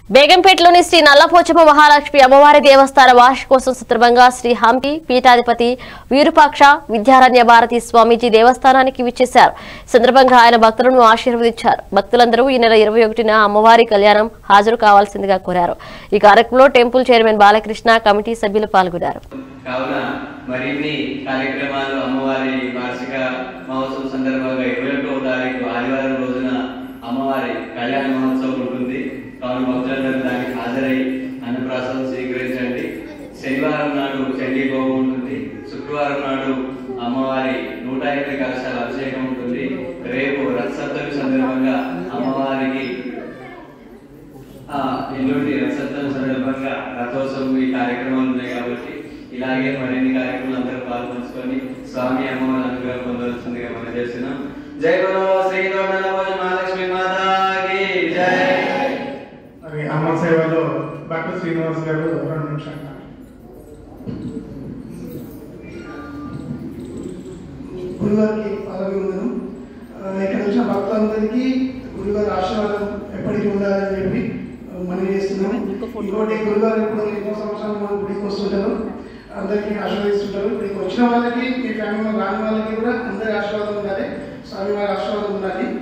బేగంపేటలోని శ్రీ నల్లపోచమ్మ మహాలక్ష్మి అమ్మవారి దేవస్థాన వార్షికోత్సవం సందర్భంగా శ్రీ హంపి పీఠాధిపతి వీరుపాక్ష విద్యారణ్య భారతి స్వామీజీ దేవస్థానానికి విచ్చేశారు ఈ సందర్భంగా ఆయన భక్తులను ఆశీర్వదించారు భక్తులందరూ ఈ నెల ఇరవై ఒకటిన అమ్మవారి కళ్యాణం హాజరు కావాల్సిందిగా కోరారు ఈ కార్యక్రమంలో టెంపుల్ చైర్మన్ బాలకృష్ణ కమిటీ సభ్యులు పాల్గొన్నారు కావున మరిన్ని కార్యక్రమాలు అమ్మవారి వార్షిక మహోత్సవం సందర్భంగా ఇరవై ఒకటవ తారీఖు ఆదివారం రోజున అమ్మవారి కళ్యాణ మహోత్సవం ఉంటుంది కావున భక్తులందరూ దానికి హాజరై అన్నప్రాసాదం స్వీకరించండి శనివారం నాడు చండీ హోమం ఉంటుంది శుక్రవారం నాడు అమ్మవారి నూట ఎనిమిది కలశాల అభిషేకం ఉంటుంది రేపు రథసప్తమి సందర్భంగా అమ్మవారికి ఆ, ఎల్లుండి రథసప్తమి సందర్భంగా రథోత్సవం ఈ కార్యక్రమాలు ఉన్నాయి కాబట్టి ఇలాగే మరిన్ని కార్యక్రమాలు అందరూ పాల్పంచుకొని స్వామి అమ్మవారి అనుగ్రహం పొందవలసిందిగా మనం చేస్తున్నాం జై బలో శ్రీ గౌరవ మహాలక్ష్మి మాతాకి జై మరి అమ్మ సేవలో భక్త శ్రీనివాస్ గారు రెండు నిమిషాలు గురుగారికి పాల్గొన్నాను ఇక్కడ వచ్చిన భక్తులందరికీ గురుగారి ఆశీర్వాదం ఎప్పటికీ ఉండాలని చెప్పి ఆ, మనవి చేస్తున్నాను ఇంకోటి గురుగారు ఇప్పుడు ఎన్నో సంవత్సరాలు మనం గుడికి వస్తుంటారు అందరికీ ఆశీర్వదిస్తుంటారు ఇక్కడికి వచ్చిన వాళ్ళకి మీ ఫ్యామిలీ రాని వాళ్ళకి కూడా అందరి ఆశీర్వాదం ఉండాలి స్వామి వారి ఆశీర్వాదం ఉండాలి